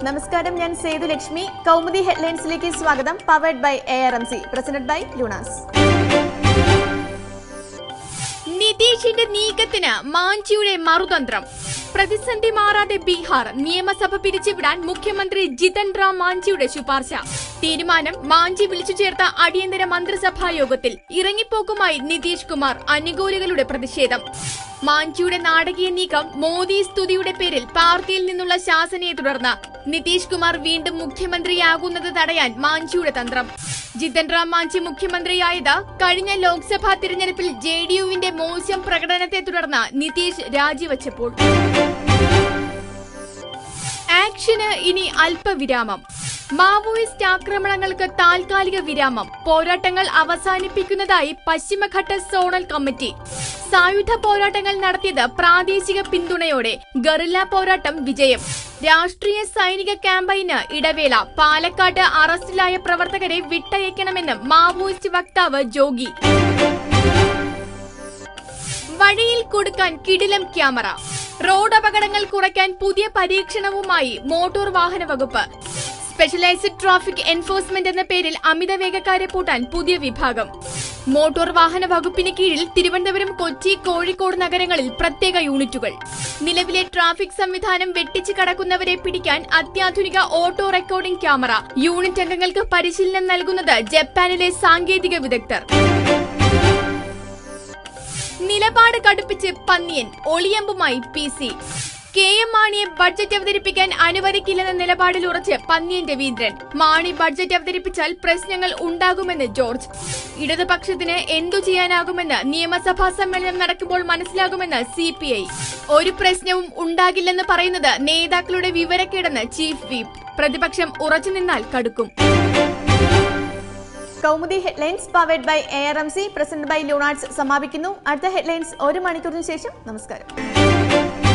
നമസ്കാരം ഞാൻ സേതു ലക്ഷ്മി കൗമുദി ഹെഡ്ലൈൻസിലേക്ക് സ്വാഗതം powered by A R M C presented by Lunas നിതീഷിന്റെ നീക്കത്തിന് മാഞ്ചിയുടെ മറുതന്ത്രം പ്രതിസന്ധി മാറാതെ ബീഹാർ നിയമസഭ പിരിച്ചുവിടാൻ മുഖ്യമന്ത്രി ജിതൻ റാം മാഞ്ചിയുടെ ശുപാർശ തീരുമാനം മാഞ്ചി വിളിച്ചു ചേർത്ത അടിയന്തര മന്ത്രിസഭാ യോഗത്തിൽ ഇറങ്ങിപ്പോക്കുമായി നിതീഷ് കുമാർ അനുകൂലികളുടെ പ്രതിഷേധം മാഞ്ചിയുടെ നാടകീയ നീക്കം മോദി സ്തുതിയുടെ പേരിൽ പാർട്ടിയിൽ നിന്നുള്ള ശാസനയെ തുടർന്ന് നിതീഷ് കുമാർ വീണ്ടും മുഖ്യമന്ത്രിയാകുന്നത് തടയാൻ മാഞ്ചിയുടെ തന്ത്രം ജിതൻ റാം മാഞ്ചി മുഖ്യമന്ത്രിയായത് കഴിഞ്ഞ ലോക്സഭാ തിരഞ്ഞെടുപ്പിൽ ജെ ഡി യുവിന്റെ മോശം പ്രകടനത്തെ തുടർന്ന് നിതീഷ് രാജിവച്ചപ്പോൾ ആക്ഷന് ഇനി അല്പവിരാമം മാവോയിസ്റ്റ് ആക്രമണങ്ങൾക്ക് താൽക്കാലിക വിരാമം പോരാട്ടങ്ങൾ അവസാനിപ്പിക്കുന്നതായി പശ്ചിമഘട്ട സോണൽ കമ്മിറ്റി സായുധ പോരാട്ടങ്ങൾ നടത്തിയത് പ്രാദേശിക പിന്തുണയോടെ ഗറില്ല പോരാട്ടം വിജയം രാഷ്ട്രീയ സൈനിക ക്യാമ്പയിന് ഇടവേള പാലക്കാട്ട് അറസ്റ്റിലായ പ്രവർത്തകരെ വിട്ടയക്കണമെന്ന് മാവോയിസ്റ്റ് വക്താവ് ജോഗി വഴിയിൽ കൊടുക്കാൻ കിടിലം ക്യാമറ റോഡ് അപകടങ്ങൾ കുറയ്ക്കാൻ പുതിയ പരീക്ഷണവുമായി മോട്ടോർ വാഹന വകുപ്പ് സ്പെഷ്യലൈസ്ഡ് ട്രാഫിക് എൻഫോഴ്സ്മെന്റ് എന്ന പേരിൽ അമിത വേഗക്കാരെ പൂട്ടാൻ പുതിയ വിഭാഗം മോട്ടോർ വാഹന വകുപ്പിന് കീഴിൽ തിരുവനന്തപുരം കൊച്ചി കോഴിക്കോട് നഗരങ്ങളിൽ പ്രത്യേക യൂണിറ്റുകൾ നിലവിലെ ട്രാഫിക് സംവിധാനം വെട്ടിച്ചു കടക്കുന്നവരെ പിടിക്കാൻ അത്യാധുനിക ഓട്ടോ റെക്കോർഡിംഗ് ക്യാമറ യൂണിറ്റ് അംഗങ്ങൾക്ക് പരിശീലനം നൽകുന്നത് ജപ്പാനിലെ സാങ്കേതിക വിദഗ്ധർ നിലപാട് കടുപ്പിച്ച് പന്നിയൻ ഒളിയമ്പുമായി പി സി കെ എം മാണിയെ ബഡ്ജറ്റ് അവതരിപ്പിക്കാൻ അനുവദിക്കില്ലെന്ന നിലപാടിൽ ഉറച്ച് പന്നിയൻ രവീന്ദ്രൻ മാണി ബഡ്ജറ്റ് അവതരിപ്പിച്ചാൽ പ്രശ്നങ്ങൾ ഉണ്ടാകുമെന്ന് ജോർജ് ഇടതുപക്ഷത്തിന് എന്തു ചെയ്യാനാകുമെന്ന് നിയമസഭാ സമ്മേളനം നടക്കുമ്പോൾ മനസ്സിലാകുമെന്ന് സി പി ഐ ഒരു പ്രശ്നവും ഉണ്ടാകില്ലെന്ന് പറയുന്നത് നേതാക്കളുടെ വിവരക്കേടെന്ന് ചീഫ് വീപ്പ് പ്രതിപക്ഷം ഉറച്ചുനിന്നാൽ കടുക്കും Kaumudi headlines powered by A R M C presented by Lunas സമാപിക്കുന്നു അടുത്ത ഹെഡ്ലൈൻസ് ഒരു മണിക്കൂറിന് ശേഷം നമസ്കാരം